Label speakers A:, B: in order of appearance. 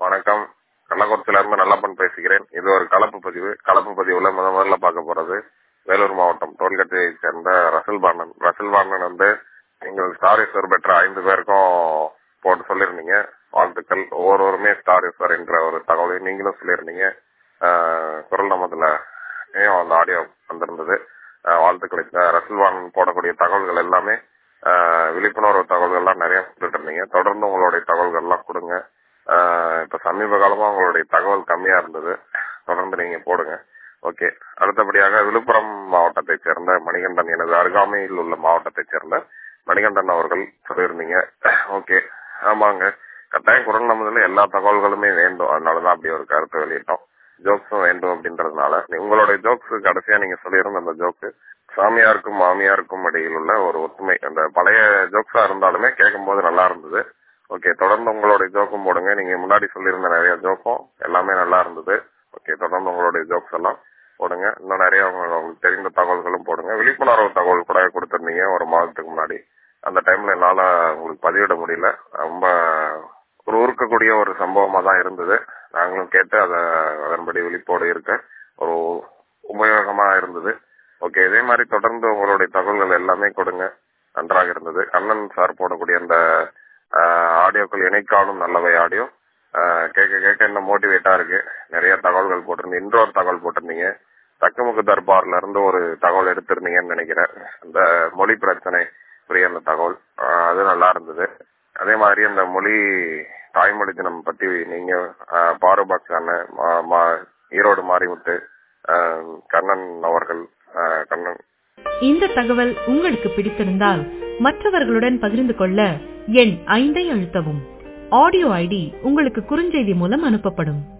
A: வணக்கம் கள்ளக்குறிச்சியில இருந்து நல்லப்பன் பேசுகிறேன் இது ஒரு கலப்பு பதிவு கலப்பு பதிவுல முத முதல்ல பார்க்க போறது வேலூர் மாவட்டம் டோல்கட்டையை சேர்ந்த ரசல் பாண்டன் ரசல் பாண்டன் வந்து நீங்கள் ஸ்டார் ஈஸ்வர் பெற்ற ஐந்து பேருக்கும் போட்டு சொல்லியிருந்தீங்க வாழ்த்துக்கள் ஒவ்வொருவருமே ஸ்டார் ஈஸ்வர் என்ற ஒரு தகவலை நீங்களும் சொல்லியிருந்தீங்க ஆஹ் குரல் நமதுல அந்த ஆடியோ வந்திருந்தது ஆஹ் வாழ்த்துக்களை ஆஹ் ரசல்வான் போடக்கூடிய தகவல்கள் எல்லாமே ஆஹ் விழிப்புணர்வு தகவல்கள் எல்லாம் நிறைய கொடுத்துட்டு இருந்தீங்க தொடர்ந்து உங்களுடைய தகவல்கள் எல்லாம் கொடுங்க ஆஹ் இப்ப சமீப காலமா உங்களுடைய தகவல் கம்மியா இருந்தது தொடர்ந்து நீங்க போடுங்க ஓகே அடுத்தபடியாக விழுப்புரம் மாவட்டத்தை சேர்ந்த மணிகண்டன் எனது அருகாமையில் உள்ள மாவட்டத்தை சேர்ந்த மணிகண்டன் அவர்கள் சொல்லியிருந்தீங்க ஓகே ஆமாங்க கட்டாயம் குரல் நமதுல எல்லா தகவல்களுமே வேண்டும் அதனாலதான் அப்படி ஒரு கருத்து வெளியிட்டோம் ஜோக்ஸும் வேண்டும் அப்படின்றதுனால உங்களுடைய ஜோக்ஸ் கடைசியா நீங்க சொல்லியிருந்த அந்த ஜோக்கு சாமியாருக்கும் மாமியாருக்கும் இடையில் உள்ள ஒரு ஒற்றுமை அந்த பழைய ஜோக்ஸா இருந்தாலுமே கேட்கும் போது நல்லா இருந்தது ஓகே தொடர்ந்து உங்களுடைய ஜோக்கும் போடுங்க நீங்க முன்னாடி சொல்லியிருந்த நிறைய ஜோக்கும் எல்லாமே நல்லா இருந்தது ஓகே தொடர்ந்து உங்களுடைய ஜோக்ஸ் எல்லாம் போடுங்க இன்னும் நிறைய உங்களுக்கு தெரிந்த தகவல்களும் போடுங்க விழிப்புணர்வு தகவல் கூட கொடுத்திருந்தீங்க ஒரு மாதத்துக்கு முன்னாடி அந்த டைம்ல என்னால உங்களுக்கு பதிவிட முடியல ரொம்ப ஒரு உருக்கக்கூடிய ஒரு சம்பவமா தான் இருந்தது நாங்களும் கேட்டு அதை அதன்படி விழிப்போடு இருக்க ஒரு உபயோகமா இருந்தது ஓகே இதே மாதிரி தொடர்ந்து உங்களுடைய தகவல்கள் எல்லாமே கொடுங்க நன்றாக இருந்தது கண்ணன் சார் போடக்கூடிய அந்த ஆடியோக்கள் இணைக்காணும் நல்லவை ஆடியோ கேட்க கேட்க என்ன மோட்டிவேட்டா இருக்கு நிறைய தகவல்கள் போட்டிருந்தீங்க இன்னொரு தகவல் போட்டிருந்தீங்க தக்கமுக்கு தர்பார்ல இருந்து ஒரு தகவல் எடுத்திருந்தீங்கன்னு நினைக்கிறேன் அந்த மொழி பிரச்சனை புரிய அந்த தகவல் அது நல்லா இருந்தது அதே மாதிரி அந்த மொழி தாய்மொழி தினம் பத்தி நீங்க பாருபாக்ஸ் அண்ணன் ஈரோடு மாரிமுத்து கண்ணன் அவர்கள் கண்ணன்
B: இந்த தகவல் உங்களுக்கு பிடித்திருந்தால் மற்றவர்களுடன் பகிர்ந்து கொள்ள எண் ஐந்தை அழுத்தவும் ஆடியோ ஐடி உங்களுக்கு குறுஞ்செய்தி மூலம் அனுப்பப்படும்